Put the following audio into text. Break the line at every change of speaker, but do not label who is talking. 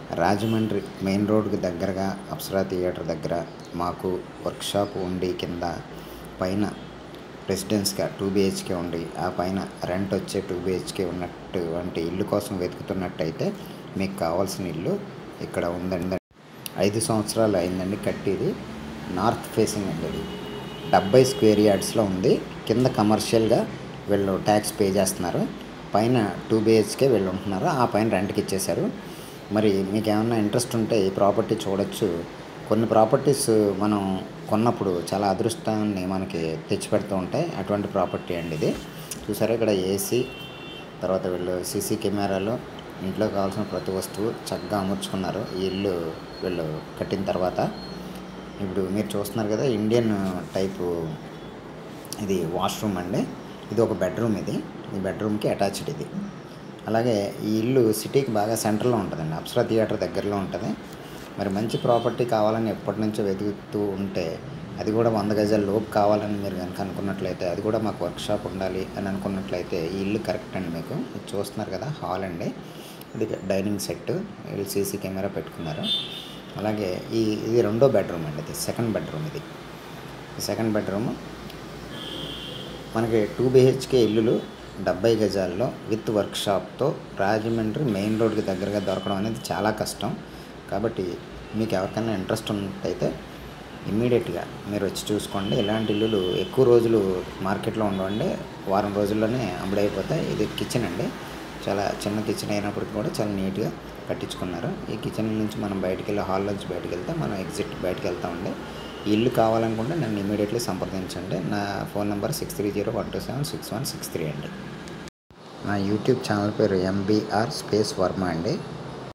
Rajahmundry main రోడ్కి దగ్గరగా Apsara theatre దగ్గర మాకు వర్క్షాప్ ఉండి కింద పైన రెసిడెన్స్గా టూ బిహెచ్కే ఉండి ఆ పైన రెంట్ వచ్చే టూ బిహెచ్కే ఉన్నటువంటి ఇల్లు కోసం వెతుకుతున్నట్టయితే మీకు కావాల్సిన ఇల్లు ఇక్కడ ఉందండి ఐదు సంవత్సరాలు అయిందండి కట్టేది నార్త్ ఫేసింగ్ అండి ఇది డెబ్బై స్క్వేర్ యార్డ్స్లో ఉంది కింద కమర్షియల్గా వీళ్ళు ట్యాక్స్ పే చేస్తున్నారు పైన టూ బిహెచ్కే వీళ్ళు ఉంటున్నారు ఆ పైన రెంట్కి ఇచ్చేశారు మరి మీకు ఏమన్నా ఇంట్రెస్ట్ ఉంటే ఈ ప్రాపర్టీ చూడొచ్చు కొన్ని ప్రాపర్టీస్ మనం కొన్నప్పుడు చాలా అదృష్టాన్ని మనకి తెచ్చిపెడుతూ ఉంటాయి అటువంటి ప్రాపర్టీ అండి ఇది చూసారా ఇక్కడ ఏసీ తర్వాత వీళ్ళు సీసీ కెమెరాలు ఇంట్లో కావాల్సిన ప్రతి వస్తువు చక్కగా అమర్చుకున్నారు ఈ ఇల్లు వీళ్ళు కట్టిన తర్వాత ఇప్పుడు మీరు చూస్తున్నారు కదా ఇండియన్ టైపు ఇది వాష్రూమ్ అండి ఇది ఒక బెడ్రూమ్ ఇది ఈ బెడ్రూమ్కి అటాచ్డ్ ఇది అలాగే ఈ ఇల్లు సిటీకి బాగా సెంటర్లో ఉంటుందండి అప్సరా థియేటర్ దగ్గరలో ఉంటుంది మరి మంచి ప్రాపర్టీ కావాలని ఎప్పటి నుంచో వెతుకుతూ ఉంటే అది కూడా వంద గజాల లోపు కావాలని మీరు కనుక అనుకున్నట్లయితే అది కూడా మాకు వర్క్షాప్ ఉండాలి అని అనుకున్నట్లయితే ఈ ఇల్లు కరెక్ట్ అండి మీకు ఇది చూస్తున్నారు కదా హాల్ అండి ఇది డైనింగ్ సెట్ వీళ్ళు సీసీ కెమెరా పెట్టుకున్నారు అలాగే ఈ ఇది రెండో బెడ్రూమ్ అండి ఇది సెకండ్ బెడ్రూమ్ ఇది సెకండ్ బెడ్రూమ్ మనకి టూ బిహెచ్కే ఇల్లులు డెబ్బై గజాల్లో విత్ వర్క్షాప్తో రాజమండ్రి మెయిన్ రోడ్కి దగ్గరగా దొరకడం అనేది చాలా కష్టం కాబట్టి మీకు ఎవరికైనా ఇంట్రెస్ట్ ఉన్నట్టయితే ఇమ్మీడియట్గా మీరు వచ్చి చూసుకోండి ఇలాంటి ఇల్లులు ఎక్కువ రోజులు మార్కెట్లో ఉండవండి వారం రోజుల్లోనే అమ్ముడైపోతాయి ఇది కిచెన్ అండి చాలా చిన్న కిచెన్ అయినప్పటికీ కూడా చాలా నీట్గా కట్టించుకున్నారు ఈ కిచెన్ నుంచి మనం బయటికి వెళ్ళి హాల్ నుంచి బయటికి వెళ్తే మనం ఎగ్జిట్ బయటికి వెళ్తామండి ఈ ఇల్లు కావాలనుకుంటే నన్ను ఇమీడియట్లీ సంప్రదించండి నా phone number six three zero one two seven six one six three అండి నా యూట్యూబ్ ఛానల్ పేరు ఎంబీఆర్ స్పేస్ వర్మ అండి